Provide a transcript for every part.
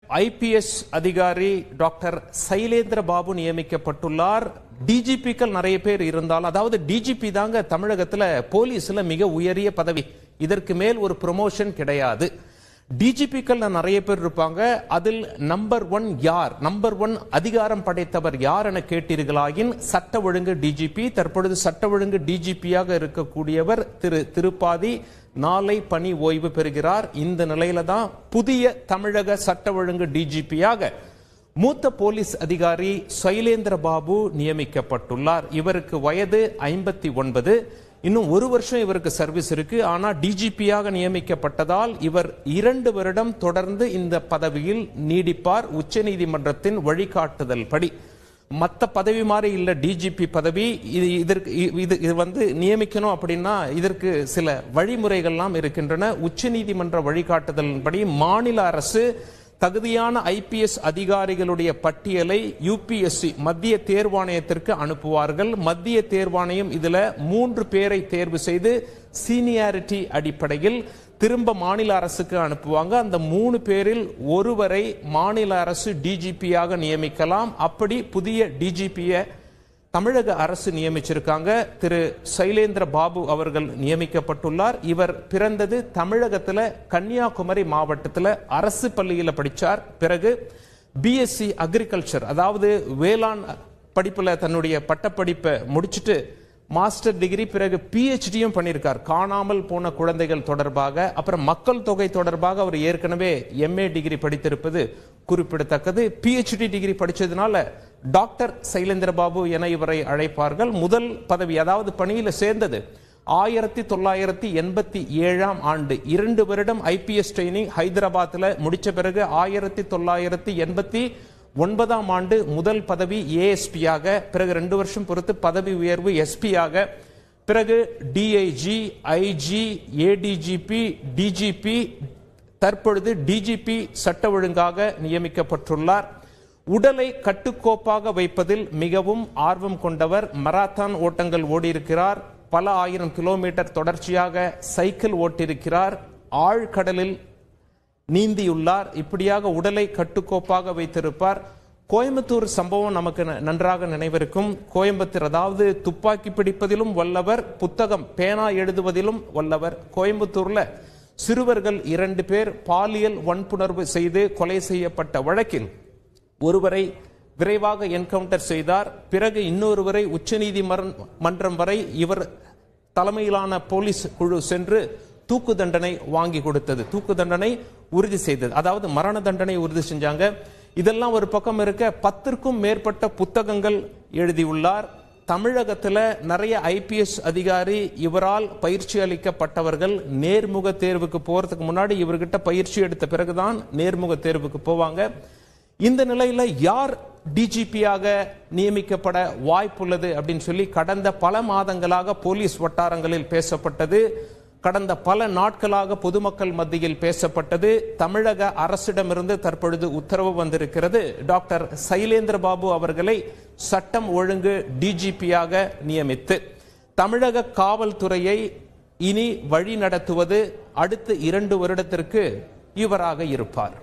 IPS அதிகாரி doctor Sylendra Babu நியமிக்கப்பட்டுள்ளார் டிஜிபிக்கள் நிறைய பேர் இருந்தால் அதாவது டிஜிபி தாங்க தமிழகத்துல போலீஸ்ல மிக உயரிய பதவி இதற்கு மேல் ஒரு ப்ரொமோஷன் கிடையாது டிஜிபிக்கள் நிறைய பேர் இருப்பாங்க அதில் நம்பர் ஒன் யார் நம்பர் ஒன் அதிகாரம் படைத்தவர் யார் என கேட்டீர்களாயின் சட்ட ஒழுங்கு டிஜிபி தற்பொழுது சட்ட ஒழுங்கு டிஜிபியாக இருக்கக்கூடியவர் திரு திருப்பாதி நாளை பணி ஓய்வு பெறுகிறார் இந்த நிலையில தான் புதிய தமிழக சட்ட ஒழுங்கு டிஜிபியாக மூத்த போலீஸ் அதிகாரி சைலேந்திர பாபு நியமிக்கப்பட்டுள்ளார் இவருக்கு வயது ஐம்பத்தி ஒன்பது இன்னும் ஒரு வருஷம் இவருக்கு சர்வீஸ் இருக்கு ஆனா டிஜிபியாக நியமிக்கப்பட்டதால் இவர் இரண்டு வருடம் தொடர்ந்து இந்த பதவியில் நீடிப்பார் உச்சநீதிமன்றத்தின் வழிகாட்டுதல் படி மத்த பதவி மாதிரி இல்ல டிஜிபி பதவி இது இதற்கு இது இது வந்து நியமிக்கணும் அப்படின்னா இதற்கு சில வழிமுறைகள்லாம் இருக்கின்றன உச்சநீதிமன்ற வழிகாட்டுதலின்படி மாநில அரசு தகுதியான ஐபிஎஸ் அதிகாரிகளுடைய பட்டியலை யூபிஎஸ்சி மத்திய தேர்வாணையத்திற்கு அனுப்புவார்கள் மத்திய தேர்வாணையம் இதுல மூன்று பேரை தேர்வு செய்து சீனியாரிட்டி அடிப்படையில் திரும்ப மாநில அரசுக்கு அனுப்புவாங்க அந்த மூணு பேரில் ஒருவரை மாநில அரசு டிஜிபியாக நியமிக்கலாம் அப்படி புதிய டிஜிபியை தமிழக அரசு நியமிச்சிருக்காங்க திரு சைலேந்திர பாபு அவர்கள் நியமிக்கப்பட்டுள்ளார் இவர் பிறந்தது தமிழகத்துல கன்னியாகுமரி மாவட்டத்துல அரசு பள்ளியில படிச்சார் பிறகு பிஎஸ்சி அக்ரிகல்ச்சர் அதாவது வேளாண் படிப்புல தன்னுடைய பட்டப்படிப்பை முடிச்சிட்டு மாஸ்டர் டிகிரி பிறகு பிஹெச்டியும் பண்ணியிருக்கார் காணாமல் போன குழந்தைகள் தொடர்பாக அப்புறம் மக்கள் தொகை தொடர்பாக அவர் ஏற்கனவே எம்ஏ டிகிரி படித்திருப்பது குறிப்பிடத்தக்கது பிஹெச்டி டிகிரி படிச்சதுனால டாக்டர் சைலேந்திர பாபு என இவரை அழைப்பார்கள் முதல் பதவி அதாவது பணியில சேர்ந்தது ஆயிரத்தி தொள்ளாயிரத்தி எண்பத்தி ஏழாம் ஆண்டு இரண்டு வருடம் ஐபிஎஸ் ட்ரைனிங் ஹைதராபாத்தில் முடிச்ச பிறகு ஆயிரத்தி தொள்ளாயிரத்தி எண்பத்தி ஒன்பதாம் ஆண்டு முதல் பதவி ஏஎஸ்பியாக பிறகு ரெண்டு வருஷம் பொறுத்து பதவி உயர்வு எஸ்பியாக பிறகு டிஐஜி ஐஜி ஏடிஜிபி டிஜிபி தற்பொழுது டிஜிபி சட்ட ஒழுங்காக நியமிக்கப்பட்டுள்ளார் உடலை கட்டுக்கோப்பாக வைப்பதில் மிகவும் ஆர்வம் கொண்டவர் மராத்தான் ஓட்டங்கள் ஓடியிருக்கிறார் பல ஆயிரம் கிலோமீட்டர் தொடர்ச்சியாக சைக்கிள் ஓட்டியிருக்கிறார் ஆழ்கடலில் நீந்தியுள்ளார் இப்படியாக உடலை கட்டுக்கோப்பாக வைத்திருப்பார் கோயம்புத்தூர் சம்பவம் நமக்கு ந- நன்றாக நினைவிருக்கும் கோயம்புத்தூர் அதாவது துப்பாக்கி பிடிப்பதிலும் வல்லவர் புத்தகம் பேனா எழுதுவதிலும் வல்லவர் கோயம்புத்தூர்ல சிறுவர்கள் இரண்டு பேர் பாலியல் வன்புணர்வு செய்து கொலை செய்யப்பட்ட வழக்கில் ஒருவரை விரைவாக என்கவுண்டர் செய்தார் பிறகு இன்னொருவரை உச்சநீதிமன்றம் வரை இவர் தலைமையிலான போலீஸ் குழு சென்று தூக்கு தண்டனை வாங்கி கொடுத்தது தூக்கு தண்டனை உறுதி செய்தது அதாவது மரண தண்டனை உறுதி செஞ்சாங்க இதெல்லாம் ஒரு பக்கம் இருக்க பத்திற்கும் மேற்பட்ட புத்தகங்கள் எழுதியுள்ளார் தமிழகத்துல நிறைய ஐபிஎஸ் அதிகாரி இவரால் பயிற்சி அளிக்கப்பட்டவர்கள் நேர்முக தேர்வுக்கு போறதுக்கு முன்னாடி இவர்கிட்ட பயிற்சி எடுத்த பிறகுதான் நேர்முக தேர்வுக்கு போவாங்க இந்த நிலையில யார் டிஜிபியாக நியமிக்கப்பட வாய்ப்புள்ளது அப்படின்னு சொல்லி கடந்த பல மாதங்களாக போலீஸ் வட்டாரங்களில் பேசப்பட்டது கடந்த பல நாட்களாக பொதுமக்கள் மத்தியில் பேசப்பட்டது தமிழக அரசிடமிருந்து தற்பொழுது உத்தரவு வந்திருக்கிறது டாக்டர் சைலேந்திர பாபு அவர்களை சட்டம் ஒழுங்கு டிஜிபியாக நியமித்து தமிழக காவல்துறையை இனி வழி நடத்துவது அடுத்த இரண்டு வருடத்திற்கு இவராக இருப்பார்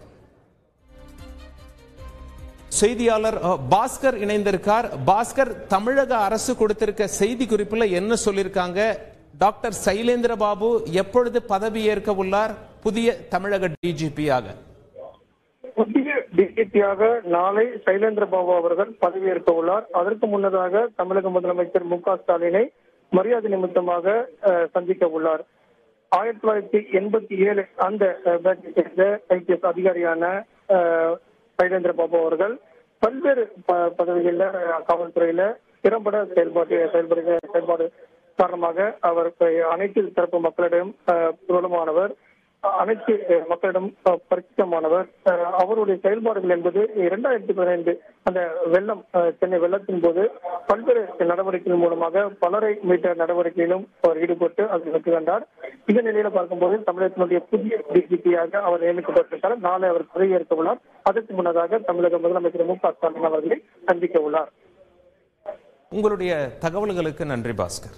செய்தியாளர் அ, பாஸ்கர் இணைந்திருக்கார் பாஸ்கர் தமிழக அரசு கொடுத்திருக்க செய்தி குறிப்புல என்ன சொல்லியிருக்காங்க டாக்டர் சைலேந்திர பாபு எப்பொழுது பதவி ஏற்க உள்ளார் புதிய தமிழக டிஜிபியாக புதிய டிஜிபியாக நாளை சைலேந்திர பாபு அவர்கள் பதவியேற்க உள்ளார் அதற்கு முன்னதாக தமிழக முதலமைச்சர் மு க ஸ்டாலினை மரியாதை நிமித்தமாக அஹ், சந்திக்க உள்ளார் ஆயிரத்தி தொள்ளாயிரத்தி எண்பத்தி ஏழு அந்த அஹ், பேட்சை சேர்ந்த ஐபிஎஸ் அதிகாரியான அஹ், சைலேந்திர பாபு அவர்கள் பல்வேறு ப- பதவிகளில் அஹ், காவல்துறையில திறம்பட செயல்பாட்டு செயல்படுகிற செயல்பாடு காரணமாக அவர் அஹ், அனைத்து தரப்பு மக்களிடம் அஹ், பிரபலமானவர் அனைத்து அஹ், மக்களிடம் அஹ், பரிச்சிதமானவர் அஹ், அவருடைய செயல்பாடுகள் என்பது இரண்டாயிரத்தி பதினைந்து அந்த வெள்ளம் அஹ், சென்னை வெள்ளத்தின் போது பல்வேறு நடவடிக்கைகள் மூலமாக பலரை மீட்ட நடவடிக்கையிலும் அவர் ஈடுபட்டு அதில் வெற்றி கண்டார் இந்த நிலையில பார்க்கும்போது தமிழகத்தினுடைய புதிய டிஜிபியாக அவர் நியமிக்கப்பட்டிருக்கிறார் நாளை அவர் பதவியேற்க உள்ளார் அதற்கு முன்னதாக தமிழக முதலமைச்சர் மு க ஸ்டாலின் அவர்களை சந்திக்க உள்ளார் உங்களுடைய தகவல்களுக்கு நன்றி பாஸ்கர்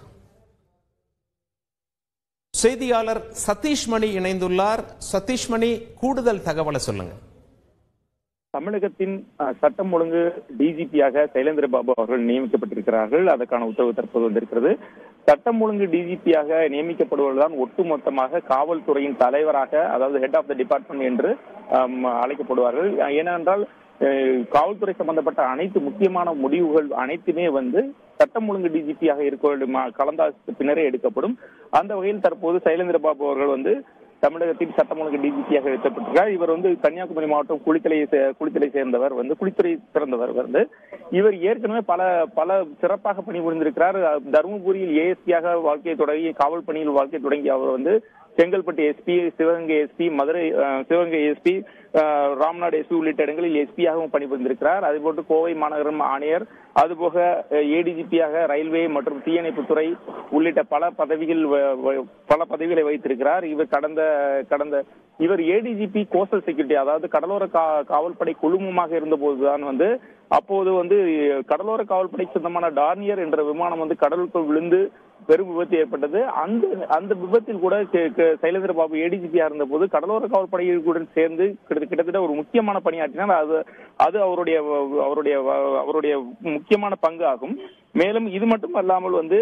செய்தியாளர் சதீஷ் மணி இணைந்துள்ளார் சதீஷ் மணி கூடுதல் தகவலை சொல்லுங்க தமிழகத்தின் அஹ், சட்டம் ஒழுங்கு டிஜிபியாக சைலேந்திர பாபு அவர்கள் நியமிக்கப்பட்டிருக்கிறார்கள் அதற்கான உத்தரவு தற்போது வந்திருக்கிறது சட்டம் ஒழுங்கு டிஜிபியாக நியமிக்கப்படுவதுதான் ஒட்டுமொத்தமாக காவல்துறையின் தலைவராக அதாவது ஹெட் ஆஃப் த டிபார்ட்மெண்ட் என்று அம், அழைக்கப்படுவார்கள் ஏனென்றால் அஹ், காவல்துறை சம்பந்தப்பட்ட அனைத்து முக்கியமான முடிவுகள் அனைத்துமே வந்து சட்டம் ஒழுங்கு டிஜிபியாக இருக்க வேண்டும் கலந்தாலோசித்த பின்னரே எடுக்கப்படும் அந்த வகையில் தற்போது சைலேந்திர பாபு அவர்கள் வந்து தமிழகத்தின் சட்டம் ஒழுங்கு டிஜிபியாக எடுக்கப்பட்டிருக்கிறார் இவர் வந்து கன்னியாகுமரி மாவட்டம் குளித்தலை சே- குளித்தலை சேர்ந்தவர் வந்து குளித்துறை சிறந்தவர் வந்து இவர் ஏற்கனவே பல பல சிறப்பாக பணிபுரிந்திருக்கிறார் தருமபுரியில் ஏஎஸ்பியாக வாழ்க்கையை தொடங்கி காவல் பணியில் வாழ்க்கை தொடங்கி அவர் வந்து செங்கல்பட்டு எஸ்பி சிவகங்கை எஸ்பி மதுரை அஹ், சிவகங்கை எஸ்பி ராம்நாடு எஸ்பி உள்ளிட்ட இடங்களில் எஸ்பியாகவும் பணிபுரிந்திருக்கிறார் அதுபோன்று கோவை மாநகரம் ஆணையர் அதுபோக ஏடிஜிபியாக ரயில்வே மற்றும் தீயணைப்புத்துறை உள்ளிட்ட பல பதவிகள் வ- வ- பல பதவிகளை வைத்திருக்கிறார் இவர் கடந்த கடந்த இவர் ஏடிஜிபி கோஸ்டல் செக்யூரிட்டி அதாவது கடலோர கா- காவல்படை குழுமமாக இருந்தபோதுதான் வந்து அப்போது வந்து கடலோர காவல்படை சொந்தமான டார்னியர் என்ற விமானம் வந்து கடலுக்குள் விழுந்து பெரும் விபத்து ஏற்பட்டது அந்த அந்த விபத்தில் கூட கே- கே- சைலேந்திர பாபு ஏடிஜிபியா இருந்த போது கடலோர காவல்படையுடன் சேர்ந்து கிட்ட- கிட்டத்தட்ட ஒரு முக்கியமான பணியாற்றினார் அது அது அவருடைய அவருடைய அவருடைய முக்கியமான பங்கு ஆகும் மேலும் இது மட்டும் அல்லாமல் வந்து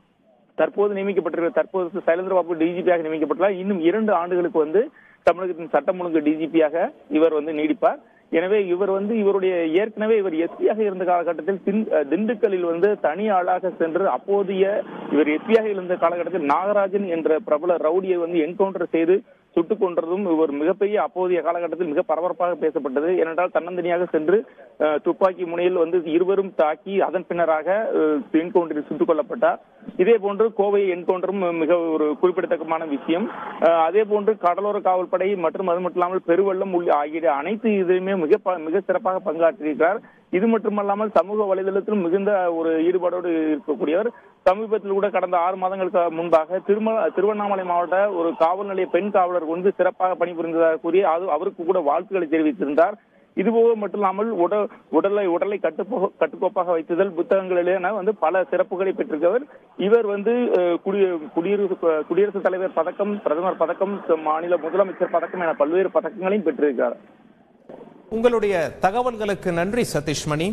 தற்போது நியமிக்கப்பட்டிருக்கிற தற்போது சைலேந்திர பாபு டிஜிபியாக நியமிக்கப்பட்டுள்ளார் இன்னும் இரண்டு ஆண்டுகளுக்கு வந்து தமிழகத்தின் சட்டம் ஒழுங்கு டிஜிபியாக இவர் வந்து நீடிப்பார் எனவே இவர் வந்து இவருடைய ஏற்கனவே இவர் எஸ்பியாக இருந்த காலகட்டத்தில் திண்- அஹ் திண்டுக்கல்லில் வந்து தனி ஆளாக சென்று அப்போதைய இவர் எஸ்பியாக இருந்த காலகட்டத்தில் நாகராஜன் என்ற பிரபல ரவுடியை வந்து என்கவுண்டர் செய்து சுட்டுக் கொன்றதும் இவர் மிகப்பெரிய அப்போதைய காலகட்டத்தில் மிக பரபரப்பாக பேசப்பட்டது ஏனென்றால் தன்னந்தனியாக சென்று அஹ், துப்பாக்கி முனையில் வந்து இருவரும் தாக்கி அதன் பின்னராக அஹ், என்கவுண்டரில் சுட்டுக் கொல்லப்பட்டார் இதே போன்று கோவை என்கவுண்டரும் மிக ஒரு குறிப்பிடத்தக்கமான விஷயம் அஹ், அதே போன்று கடலோர காவல்படை மற்றும் அது மட்டும் இல்லாமல் பெருவெள்ளம் உள்ள ஆகிய அனைத்து இதுலையுமே மிக ப- மிக சிறப்பாக பங்காற்றியிருக்கிறார் இது மட்டுமல்லாமல் சமூக வலைதளத்திலும் மிகுந்த ஒரு ஈடுபாடோடு இருக்கக்கூடியவர் சமீபத்தில் கூட கடந்த ஆறு மாதங்களுக்கு முன்பாக திரும திருவண்ணாமலை மாவட்ட ஒரு காவல் நிலைய பெண் காவலர் வந்து சிறப்பாக பணிபுரிந்ததாக கூறி அது அவருக்கு கூட வாழ்த்துக்களை தெரிவித்திருந்தார் இதுபோக மட்டும் இல்லாமல் உடல் உடலை உடலை கட்டுப்போ கட்டுக்கோப்பாக வைத்துதல் புத்தகங்களில் வந்து பல சிறப்புகளை பெற்றிருக்கவர் இவர் வந்து அஹ், குடி- குடியரசு குடியரசுத் தலைவர் பதக்கம் பிரதமர் பதக்கம் மாநில முதலமைச்சர் பதக்கம் என பல்வேறு பதக்கங்களையும் பெற்றிருக்கிறார் உங்களுடைய தகவல்களுக்கு நன்றி சதீஷ்மணி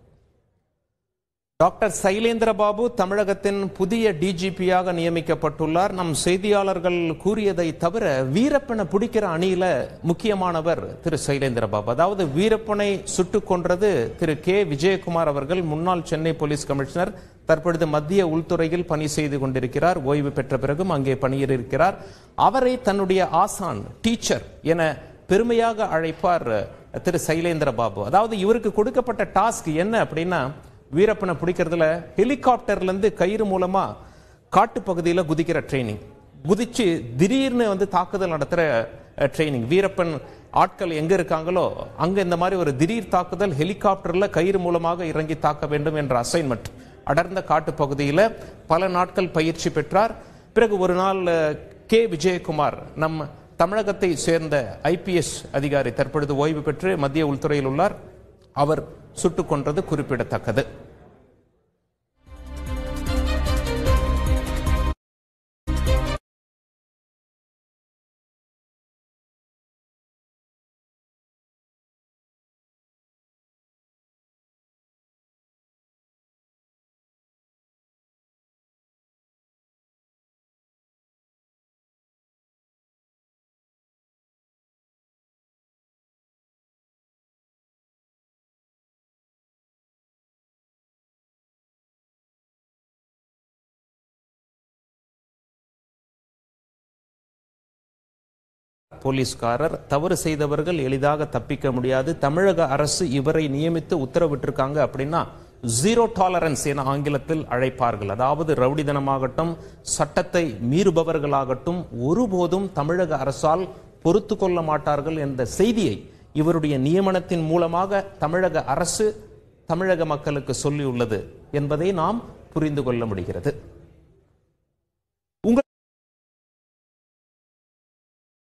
டாக்டர் சைலேந்திர பாபு தமிழகத்தின் புதிய டிஜிபியாக நியமிக்கப்பட்டுள்ளார் நம் செய்தியாளர்கள் கூறியதை தவிர வீரப்பனை பிடிக்கிற அணியில முக்கியமானவர் திரு சைலேந்திர பாபு அதாவது வீரப்பனை சுட்டுக் கொன்றது திரு கே விஜயகுமார் அவர்கள் முன்னாள் சென்னை போலீஸ் கமிஷனர் தற்பொழுது மத்திய உள்துறையில் பணி செய்து கொண்டிருக்கிறார் ஓய்வு பெற்ற பிறகும் அங்கே பணியிருக்கிறார் அவரை தன்னுடைய ஆசான் டீச்சர் என பெருமையாக அழைப்பார் திரு சைலேந்திர பாபு அதாவது இவருக்கு கொடுக்கப்பட்ட டாஸ்க் என்ன அப்படின்னா வீரப்பனை பிடிக்கிறதுல ஹெலிகாப்டர்ல இருந்து கயிறு மூலமா காட்டு பகுதியில் குதிக்கிற ட்ரைனிங் குதிச்சு திடீர்னு வந்து தாக்குதல் நடத்துற ட்ரைனிங் வீரப்பன் ஆட்கள் எங்க இருக்காங்களோ அங்க இந்த மாதிரி ஒரு திடீர் தாக்குதல் ஹெலிகாப்டர்ல கயிறு மூலமாக இறங்கி தாக்க வேண்டும் என்ற அசைன்மெண்ட் அடர்ந்த காட்டு பகுதியில் பல நாட்கள் பயிற்சி பெற்றார் பிறகு ஒரு நாள் அஹ், கே விஜயகுமார் நம் தமிழகத்தை சேர்ந்த ஐபிஎஸ் அதிகாரி தற்பொழுது ஓய்வு பெற்று மத்திய உள்துறையில் உள்ளார் அவர் சுட்டுக் கொன்றது குறிப்பிடத்தக்கது போலீஸ்காரர் தவறு செய்தவர்கள் எளிதாக தப்பிக்க முடியாது தமிழக அரசு இவரை நியமித்து உத்தரவிட்டிருக்காங்க அப்படின்னா ஜீரோ டாலரன்ஸ் என ஆங்கிலத்தில் அழைப்பார்கள் அதாவது ரவுடிதனமாகட்டும் சட்டத்தை மீறுபவர்களாகட்டும் ஒருபோதும் தமிழக அரசால் பொறுத்து கொள்ள மாட்டார்கள் என்ற செய்தியை இவருடைய நியமனத்தின் மூலமாக தமிழக அரசு தமிழக மக்களுக்கு சொல்லியுள்ளது என்பதை நாம் புரிந்து கொள்ள முடிகிறது